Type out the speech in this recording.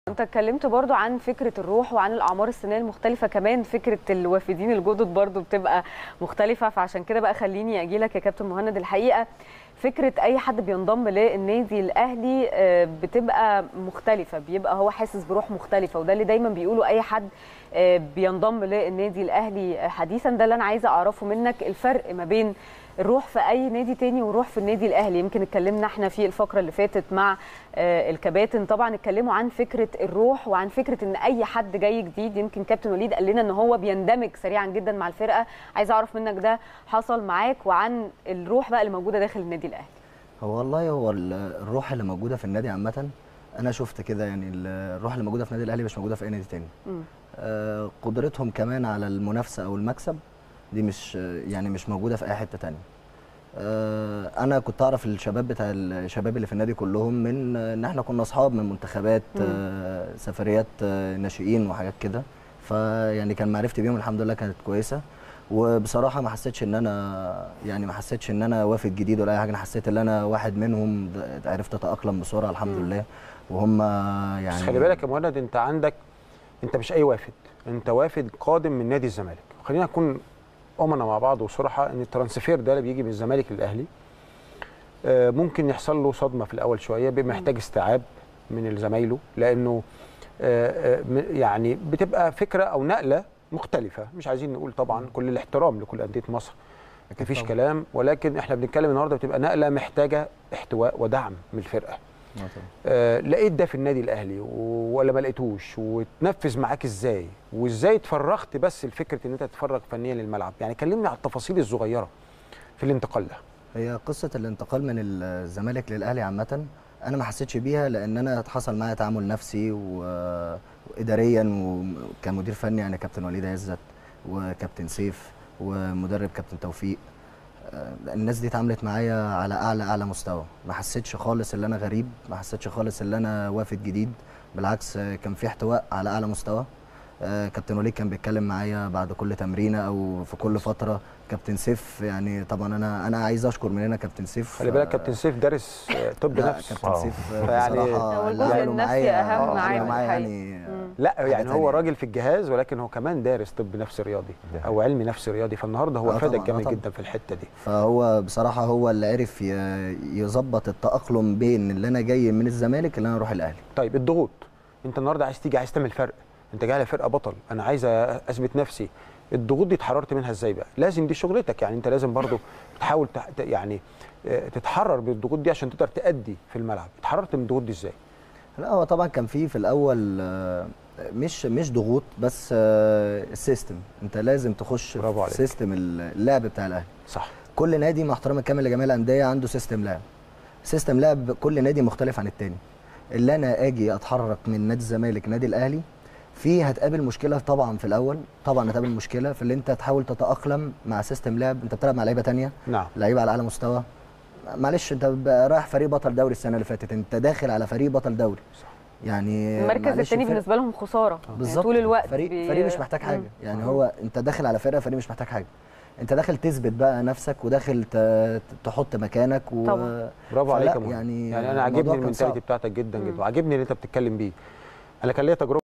انت اتكلمت برضو عن فكره الروح وعن الاعمار السنيه المختلفه كمان فكره الوافدين الجدد برضو بتبقى مختلفه فعشان كده بقى خليني اجي لك يا كابتن مهند الحقيقه فكره اي حد بينضم للنادي الاهلي آه، بتبقى مختلفه بيبقى هو حاسس بروح مختلفه وده اللي دايما بيقولوا اي حد آه، بينضم للنادي الاهلي حديثا ده اللي انا عايزه اعرفه منك الفرق ما بين الروح في اي نادي تاني وروح في النادي الاهلي يمكن اتكلمنا احنا في الفقره اللي فاتت مع آه، الكباتن طبعا اتكلموا عن فكره الروح وعن فكره ان اي حد جاي جديد يمكن كابتن وليد قال لنا ان هو بيندمج سريعا جدا مع الفرقه عايز اعرف منك ده حصل معاك وعن الروح بقى اللي موجوده داخل النادي الاهلي هو والله هو ال- الروح اللي موجوده في النادي عامه انا شفت كده يعني ال- الروح اللي موجوده في النادي الاهلي مش موجوده في اي نادي تاني مم. آه، قدرتهم كمان على المنافسه او المكسب دي مش يعني مش موجوده في اي حته تانية آه، انا كنت اعرف الشباب بتاع الشباب اللي في النادي كلهم من آه، ان احنا كنا اصحاب من منتخبات مم. آه، سفريات آه، ناشئين وحاجات كده فيعني كان معرفتي بيهم الحمد لله كانت كويسه وبصراحه ما حسيتش ان انا يعني ما حسيتش ان انا وافد جديد ولا اي حاجه انا حسيت ان انا واحد منهم د- عرفت اتاقلم بسرعه الحمد مم. لله وهم يعني بس خلي بالك يا مهند انت عندك انت مش اي وافد انت وافد قادم من نادي الزمالك خلينا نكون امنا مع بعض وصراحه ان الترانسفير ده اللي بيجي من الزمالك للاهلي آه، ممكن يحصل له صدمه في الاول شويه بيبقى محتاج استيعاب من زمايله لانه آه، آه، م- يعني بتبقى فكره او نقله مختلفه مش عايزين نقول طبعا كل الاحترام لكل انديه مصر مفيش طبعاً. كلام ولكن احنا بنتكلم النهارده بتبقى نقله محتاجه احتواء ودعم من الفرقه آه طبعاً. آه، لقيت ده في النادي الاهلي و- ولا ما لقيتوش وتنفذ معاك ازاي وازاي اتفرغت بس لفكره ان انت تتفرغ فنيا للملعب يعني كلمني على التفاصيل الصغيره في الانتقال ده هي قصة الانتقال من الزمالك للأهلي عامة أنا ما حسيتش بيها لأن أنا حصل معايا تعامل نفسي و- وإداريا وكمدير فني يعني كابتن وليد عزت وكابتن سيف ومدرب كابتن توفيق آه، الناس دي اتعاملت معايا على أعلى أعلى مستوى ما حسيتش خالص إن أنا غريب ما حسيتش خالص إن أنا وافد جديد بالعكس آه، كان في احتواء على أعلى مستوى آه، كابتن وليد كان بيتكلم معايا بعد كل تمرينه او في كل فتره كابتن سيف يعني طبعا انا انا عايز اشكر من هنا كابتن سيف خلي بالك كابتن سيف دارس آه، طب لا، نفس كابتن آه. سيف فيعني بصراحه هو اللي الجزء عمله النفسي معايا أهم آه، معاه عمله معايا الحقيقة. يعني مم. لا حاجة يعني هو تانية. راجل في الجهاز ولكن هو كمان دارس طب نفسي رياضي ده او علمي نفسي رياضي فالنهارده هو آه فادك طبعاً، آه جامد طبعاً. جدا في الحته دي فهو بصراحه هو اللي عرف ي- يظبط التاقلم بين اللي انا جاي من الزمالك اللي انا اروح الاهلي طيب الضغوط انت النهارده عايز تيجي عايز تعمل فرق انت جاي على فرقه بطل انا عايز اثبت نفسي الضغوط دي اتحررت منها ازاي بقى لازم دي شغلتك يعني انت لازم برضو تحاول تح... ت- يعني آه، تتحرر بالضغوط دي عشان تقدر تأدي في الملعب اتحررت من الضغوط دي ازاي لا هو طبعا كان في في الاول آه، مش مش ضغوط بس آه، السيستم انت لازم تخش برافو في عليك. سيستم اللعب بتاع الاهلي صح كل نادي مع احترامي الكامل لجميع الانديه عنده سيستم لعب سيستم لعب كل نادي مختلف عن التاني اللي انا اجي اتحرك من نادي الزمالك نادي الاهلي في هتقابل مشكله طبعا في الاول طبعا هتقابل مشكله في اللي انت تحاول تتاقلم مع سيستم لعب انت بتلعب مع لعيبه تانية نعم لعيبه على اعلى مستوى معلش انت بقى رايح فريق بطل دوري السنه اللي فاتت انت داخل على فريق بطل دوري صح. يعني المركز معلش الثاني الفرق- بالنسبه لهم خساره يعني بالظبط طول الوقت فريق بي- فريق مش محتاج حاجه مم. يعني مم. هو انت داخل على فرقه فريق مش محتاج حاجه انت داخل تثبت بقى نفسك وداخل ت- تحط مكانك و... طبعا. برافو عليك فلا يا مهند. يعني يعني انا عاجبني الموضوع كان المنتاليتي صعب. بتاعتك جدا مم. جدا وعاجبني اللي انت بتتكلم بيه انا كان ليا تجربه